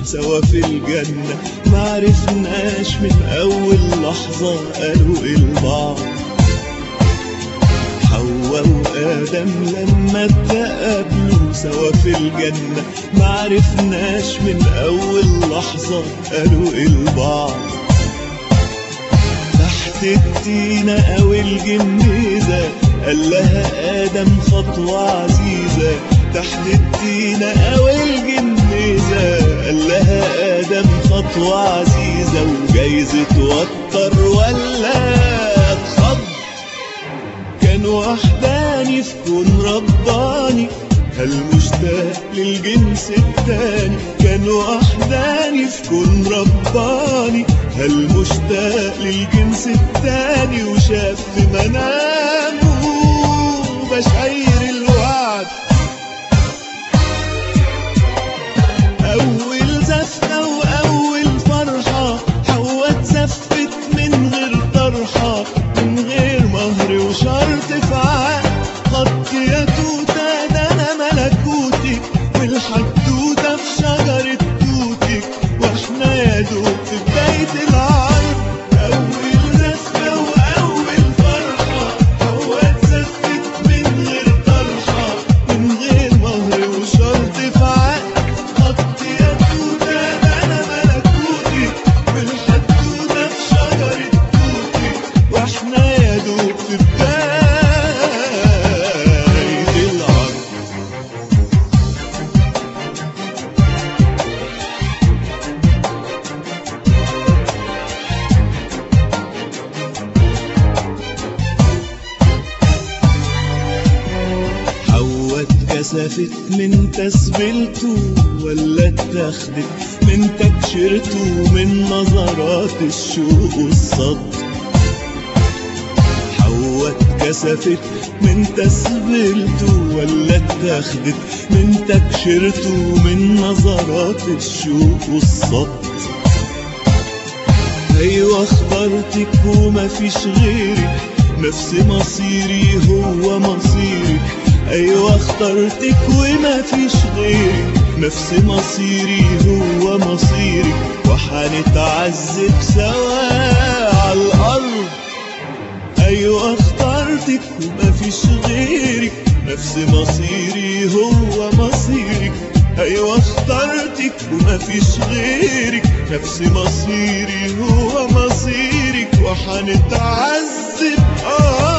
سوا في الجنة معرفناش من أول لحظة قالوا إيه لبعض حواء وآدم لما اتقابلوا سوا في الجنة معرفناش من أول لحظة قالوا إيه لبعض تحت التينة أو الجميزة قال لها آدم خطوة عزيزة تحت التينة أو الجميزة قال لها آدم خطوة عزيزة وجايز توتر ولا اتخض كان وحداني في كون رباني هل مشتاق للجنس التاني كان وحداني في كون رباني هل مشتاق للجنس التاني وشاف في منامه بشعير الوعد أول زفة وأول فرحة حواء اتزفت من غير طرحة من غير مهر وشرط في عقد خط يا توتة ده أنا ملكوتك والحدوتة في شجرة توتك واحنا يا دوب في بداية العرض أول زفة وأول فرحة حواء اتزفت من غير طرحة من غير مهر وشرط في عقد خط يا توتة ده أنا ملكوتك والحدوتة في شجرة توتك واحنا يا دوب في بداية العرض حواء اتكسفت من تسبيلته ولا اتاخدت من تكشيرته من نظرات الشوق والصد حواء اتكسفت من تسبيلته ولا اتاخدت من تكشيرته من نظرات الشوق والصد ايوه اخترتك ومفيش غيرك نفس مصيري هو مصيرك ايوه اخترتك ومفيش غيرك نفس مصيري هو مصيرك وحنتعذب سوا على الارض ايوه اخترتك ومفيش غيرك نفس مصيري هو مصيرك ايوه اخترتك ومفيش غيرك نفس مصيري هو مصيرك وحنتعذب اه